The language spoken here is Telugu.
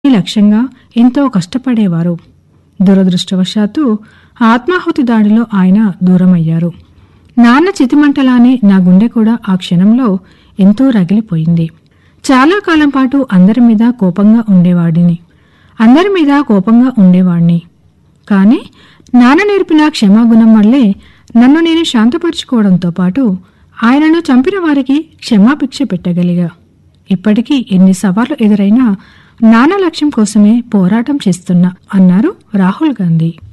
ఈ లక్ష్యంగా ఎంతో కష్టపడేవారు దురదృష్టవశాత్తు ఆత్మాహుతి దాడిలో ఆయన దూరమయ్యారు నాన్న చితిమంటలానే నా గుండె కూడా ఆ క్షణంలో ఎంతో రగిలిపోయింది చాలా కాలం పాటు అందరి మీద కోపంగా ఉండేవాడిని అందరి మీద కోపంగా ఉండేవాడిని కానీ నాన్న నేర్పిన క్షమాగుణం వల్లే నన్ను నేను శాంతపరచుకోవడంతో పాటు ఆయనను చంపిన వారికి క్షమాభిక్ష పెట్టగలిగా ఇప్పటికీ ఎన్ని సవాళ్లు ఎదురైనా నాన్న లక్ష్యం కోసమే పోరాటం చేస్తున్నా అన్నారు రాహుల్ గాంధీ